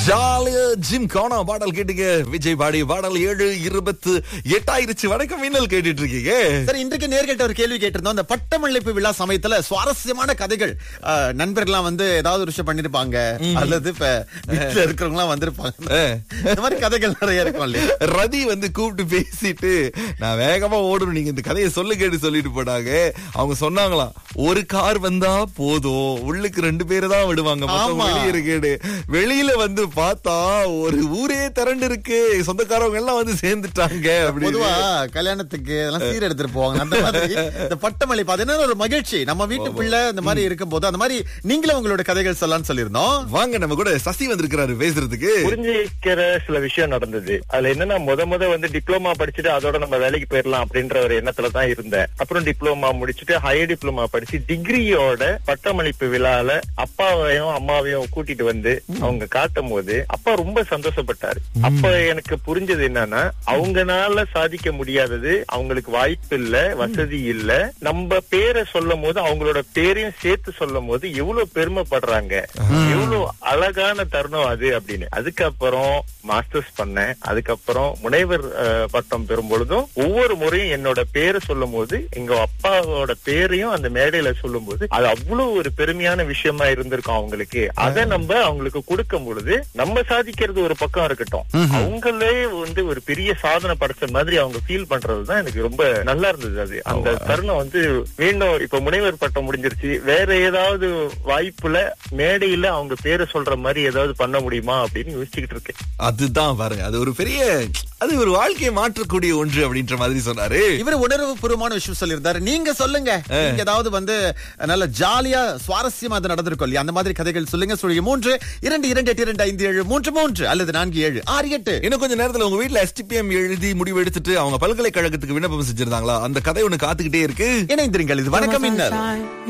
ஜாலியா ஜிம் கானா பாடல் கேட்டீங்க விஜய் பாடி பாடல் ஏழு இருபத்து எட்டாயிருச்சு வணக்கம் மின்னல் கேட்டுட்டு இருக்கீங்க சரி இன்றைக்கு நேர்கிட்ட ஒரு கேள்வி கேட்டிருந்தோம் இந்த பட்டமளிப்பு விழா சமயத்துல சுவாரஸ்யமான கதைகள் அஹ், நண்பர்கள்லாம் வந்து ஏதாவது ஒரு விஷயம் பண்ணிருப்பாங்க அல்லது இப்ப வீட்டுல இருக்கிறவங்க எல்லாம் வந்திருப்பாங்க இந்த மாதிரி கதைகள் நிறைய இருக்கும் இல்லையா ரதி வந்து கூப்பிட்டு பேசிட்டு நான் வேகமா ஓடணும் நீங்க இந்த கதையை சொல்லு கேட்டு சொல்லிட்டு போனாங்க அவங்க சொன்னாங்களாம் ஒரு கார் வந்தா போதும் உள்ளுக்கு ரெண்டு பேரு தான் விடுவாங்க மொத்தம் ஆமா. வெளியே இருக்கேடு வெளியில வந்து பார்த்தா ஒரு ஊரே திரண்டு இருக்கு சொந்தக்காரவங்க எல்லாம் வந்து சேர்ந்துட்டாங்க பொதுவா அப்படின்னு கல்யாணத்துக்கு எல்லாம் சீர் எடுத்துட்டு போவாங்க அந்த மாதிரி இந்த பட்டமளிப்பு அது என்ன ஒரு மகிழ்ச்சி நம்ம வீட்டுக்குள்ள இந்த மாதிரி இருக்கும் போது அந்த மாதிரி நீங்களும் உங்களோட கதைகள் சொல்லலாம்னு சொல்லியிருந்தோம் வாங்க நம்ம கூட சசி வந்திருக்கிறாரு பேசுறதுக்கு புரிஞ்சுக்கிற சில விஷயம் நடந்தது அதுல என்னன்னா முத முத வந்து டிப்ளமா படிச்சுட்டு அதோட நம்ம வேலைக்கு போயிடலாம் அப்படின்ற ஒரு எண்ணத்துல தான் இருந்தேன் அப்புறம் டிப்ளமா முடிச்சுட்டு ஹையர் டிப்ளமா படிச்சு டிகிரியோட பட்டமளிப்பு விழால அப்பாவையும் அம்மாவையும் கூட்டிட்டு வந்து அவங்க காட்டும் போது அப்பா ரொம்ப சந்தோஷப்பட்டாரு அப்ப எனக்கு புரிஞ்சது என்னன்னா அவங்கனால சாதிக்க முடியாதது அவங்களுக்கு வாய்ப்பு இல்ல வசதி இல்ல நம்ம பேரை சொல்லும் போது அவங்களோட பேரையும் சேர்த்து சொல்லும் போது எவ்வளவு பெருமைப்படுறாங்க எவ்வளவு அழகான தருணம் அது அப்படின்னு அதுக்கப்புறம் மாஸ்டர்ஸ் பண்ணேன் அதுக்கப்புறம் முனைவர் அஹ், பட்டம் பெறும் பொழுதும் ஒவ்வொரு முறையும் என்னோட பேரை சொல்லும் போது எங்க அப்பாவோட பேரையும் அந்த மேடையில சொல்லும் போது அது அவ்வளவு ஒரு பெருமையான விஷயமா இருந்திருக்கும் அவங்களுக்கு அதை நம்ம அவங்களுக்கு கொடுக்கும் பொழுது நம்ம சாதிக்கிறது ஒரு பக்கம் இருக்கட்டும் அவங்களே வந்து ஒரு பெரிய சாதனை படைச்ச மாதிரி அவங்க ஃபீல் பண்றதுதான் எனக்கு ரொம்ப நல்லா இருந்தது அது அந்த தருணம் வந்து மீண்டும் இப்ப முனைவர் பட்டம் முடிஞ்சிருச்சு வேற ஏதாவது வாய்ப்புல மேடையில அவங்க பேரை சொல்ற மாதிரி ஏதாவது பண்ண முடியுமா அப்படின்னு யோசிச்சுக்கிட்டு இருக்கேன் அதுதான் பாருங்க அது ஒரு பெரிய அது ஒரு வாழ்க்கையை மாற்றக்கூடிய ஒன்று அப்படின்ற மாதிரி சொன்னாரு இவர் உணர்வு பூர்வமான விஷயம் சொல்லியிருந்தாரு நீங்க சொல்லுங்க நீங்க ஏதாவது வந்து நல்ல ஜாலியா சுவாரஸ்யமா அது நடந்திருக்கும் இல்லையா அந்த மாதிரி கதைகள் சொல்லுங்க சொல்லுங்க மூன்று இரண்டு இரண்டு எட்டு இரண்டு ஐந்து ஏழு மூன்று மூன்று அல்லது நான்கு ஏழு ஆறு எட்டு இன்னும் கொஞ்ச நேரத்துல உங்க வீட்ல எஸ்டிபிஎம் எழுதி முடிவு எடுத்துட்டு அவங்க பல்கலைக்கழகத்துக்கு விண்ணப்பம் செஞ்சிருந்தாங்களா அந்த கதை ஒண்ணு காத்துக்கிட்டே இருக்கு இணைந்திருங்கள் இது வணக்கம் இன்னர்